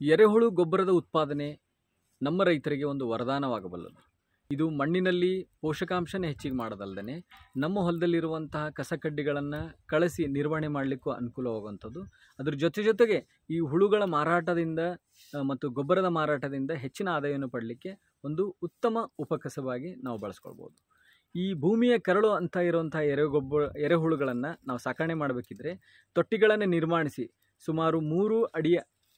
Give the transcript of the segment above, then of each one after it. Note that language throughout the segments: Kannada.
ಎರೆಹುಳು ಗೊಬ್ಬರದ ಉತ್ಪಾದನೆ ನಮ್ಮ ರೈತರಿಗೆ ಒಂದು ವರದಾನವಾಗಬಲ್ಲದು ಇದು ಮಣ್ಣಿನಲ್ಲಿ ಪೋಷಕಾಂಶನೇ ಹೆಚ್ಚಿಗೆ ಮಾಡೋದಲ್ಲದೆ ನಮ್ಮ ಹೊಲದಲ್ಲಿರುವಂತಹ ಕಸಕಡ್ಡಿಗಳನ್ನು ಕಳಿಸಿ ನಿರ್ವಹಣೆ ಮಾಡಲಿಕ್ಕೂ ಅನುಕೂಲವಾಗುವಂಥದ್ದು ಅದ್ರ ಜೊತೆ ಜೊತೆಗೆ ಈ ಹುಳುಗಳ ಮಾರಾಟದಿಂದ ಆ, ಮತ್ತು ಗೊಬ್ಬರದ ಮಾರಾಟದಿಂದ ಹೆಚ್ಚಿನ ಆದಾಯವನ್ನು ಪಡಲಿಕ್ಕೆ ಒಂದು ಉತ್ತಮ ಉಪಕಸವಾಗಿ ನಾವು ಬಳಸ್ಕೊಳ್ಬೋದು ಈ ಭೂಮಿಯ ಕರಳು ಅಂತ ಇರುವಂಥ ಎರೆಗೊಬ್ಬರ ಎರೆಹುಳುಗಳನ್ನು ನಾವು ಸಾಕಣೆ ಮಾಡಬೇಕಿದ್ರೆ ತೊಟ್ಟಿಗಳನ್ನು ನಿರ್ಮಾಣಿಸಿ ಸುಮಾರು ಮೂರು ಅಡಿಯ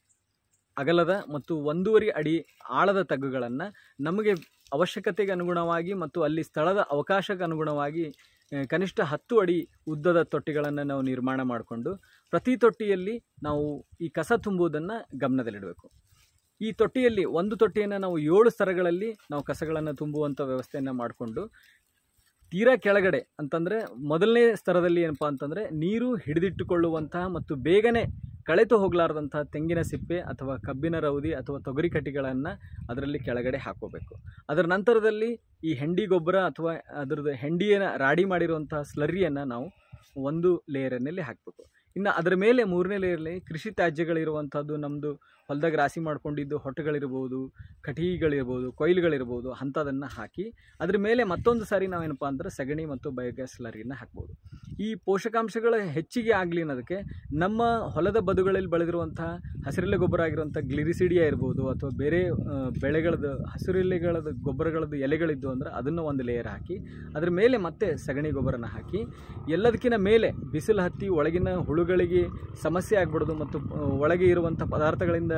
ಅಗಲದ ಮತ್ತು ಒಂದೂವರೆ ಅಡಿ ಆಳದ ತಗ್ಗುಗಳನ್ನು ನಮಗೆ ಅವಶ್ಯಕತೆಗೆ ಅನುಗುಣವಾಗಿ ಮತ್ತು ಅಲ್ಲಿ ಸ್ಥಳದ ಅವಕಾಶಕ್ಕೆ ಅನುಗುಣವಾಗಿ ಆ, ಕನಿಷ್ಠ ಹತ್ತು ಅಡಿ ಉದ್ದದ ತೊಟ್ಟಿಗಳನ್ನು ನಾವು ನಿರ್ಮಾಣ ಮಾಡಿಕೊಂಡು ಪ್ರತಿ ತೊಟ್ಟಿಯಲ್ಲಿ ನಾವು ಈ ಕಸ ತುಂಬುವುದನ್ನು ಗಮನದಲ್ಲಿಡಬೇಕು ಈ ತೊಟ್ಟಿಯಲ್ಲಿ ಒಂದು ತೊಟ್ಟಿಯನ್ನು ನಾವು ಏಳು ಸ್ತರಗಳಲ್ಲಿ ನಾವು ಕಸಗಳನ್ನು ತುಂಬುವಂಥ ವ್ಯವಸ್ಥೆಯನ್ನು ಮಾಡಿಕೊಂಡು ತೀರಾ ಕೆಳಗಡೆ ಅಂತಂದರೆ ಮೊದಲನೇ ಸ್ತರದಲ್ಲಿ ಏನಪ್ಪ ಅಂತಂದರೆ ನೀರು ಹಿಡಿದಿಟ್ಟುಕೊಳ್ಳುವಂತಹ ಮತ್ತು ಬೇಗನೆ ಕಳೆತು ಹೋಗಲಾರ್ದಂತಹ ತೆಂಗಿನ ಸಿಪ್ಪೆ ಅಥವಾ ಕಬ್ಬಿನ ರೌದಿ ಅಥವಾ ತೊಗರಿ ಕಟ್ಟಿಗಳನ್ನು ಅದರಲ್ಲಿ ಕೆಳಗಡೆ ಹಾಕೋಬೇಕು ಅದರ ನಂತರದಲ್ಲಿ ಈ ಹೆಂಡಿ ಗೊಬ್ಬರ ಅಥವಾ ಅದರದ್ದು ಹೆಂಡಿಯನ್ನು ರಾಡಿ ಮಾಡಿರುವಂತಹ ಸ್ಲರಿಯನ್ನು ನಾವು ಒಂದು ಲೇಯರ್ನಲ್ಲಿ ಹಾಕಬೇಕು ಇನ್ನು ಅದರ ಮೇಲೆ ಮೂರನೇ ಲೇಯರ್ಲಿ ಕೃಷಿ ತ್ಯಾಜ್ಯಗಳಿರುವಂಥದ್ದು ನಮ್ಮದು ಹೊಲದಾಗ ರಾಶಿ ಮಾಡ್ಕೊಂಡಿದ್ದು ಹೊಟ್ಟೆಗಳಿರ್ಬೋದು ಕಟಿಗಳಿರ್ಬೋದು ಕೊಯ್ಲುಗಳಿರ್ಬೋದು ಅಂಥದನ್ನು ಹಾಕಿ ಅದ್ರ ಮೇಲೆ ಮತ್ತೊಂದು ಸಾರಿ ನಾವೇನಪ್ಪ ಅಂದ್ರೆ ಸಗಣಿ ಮತ್ತು ಬಯೋಗ್ಯಾಸ್ ಸ್ಲರಿನ ಹಾಕ್ಬೋದು ಈ ಪೋಷಕಾಂಶಗಳ ಹೆಚ್ಚಿಗೆ ಆಗಲಿ ಅನ್ನೋದಕ್ಕೆ ನಮ್ಮ ಹೊಲದ ಬದುಗಳಲ್ಲಿ ಬೆಳೆದಿರುವಂತಹ ಹಸಿರೆಲೆ ಗೊಬ್ಬರ ಆಗಿರುವಂಥ ಗ್ಲಿರಿಸಿಡಿಯಾ ಇರ್ಬೋದು ಅಥವಾ ಬೇರೆ ಆ, ಬೆಳೆಗಳದ್ದು ಹಸಿರೆಲೆಗಳದ್ದು ಗೊಬ್ಬರಗಳದ್ದು ಎಲೆಗಳಿದ್ದು ಅಂದ್ರೆ ಅದನ್ನು ಒಂದು ಲೇಯರ್ ಹಾಕಿ ಅದ್ರ ಮೇಲೆ ಮತ್ತೆ ಸಗಣಿ ಗೊಬ್ಬರನ ಹಾಕಿ ಎಲ್ಲದಕ್ಕಿಂತ ಮೇಲೆ ಬಿಸಿಲು ಹತ್ತಿ ಒಳಗಿನ ಹುಳುಗಳಿಗೆ ಸಮಸ್ಯೆ ಆಗ್ಬಾರ್ದು ಮತ್ತು ಆ, ಒಳಗೆ ಇರುವಂಥ ಪದಾರ್ಥಗಳಿಂದ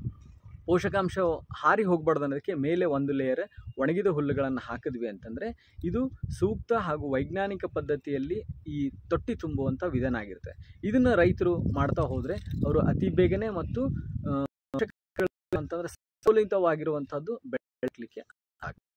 ಪೋಷಕಾಂಶ ಹಾರಿ ಹೋಗ್ಬಾರ್ದು ಅನ್ನೋದಕ್ಕೆ ಮೇಲೆ ಒಂದು ಲೇಯರ್ ಒಣಗಿದ ಹುಲ್ಲುಗಳನ್ನು ಹಾಕಿದ್ವಿ ಅಂತಂದರೆ ಇದು ಸೂಕ್ತ ಹಾಗೂ ವೈಜ್ಞಾನಿಕ ಪದ್ಧತಿಯಲ್ಲಿ ಈ ತೊಟ್ಟಿ ತುಂಬುವಂಥ ವಿಧಾನ ಆಗಿರುತ್ತೆ ಇದನ್ನು ರೈತರು ಮಾಡ್ತಾ ಹೋದರೆ ಅವರು ಅತಿ ಬೇಗನೆ ಮತ್ತು ಆ, ಅಂತಂದ್ರೆ ಸಮತೋಲಿತವಾಗಿರುವಂಥದ್ದು ಬೆಳಲಿಕ್ಕೆ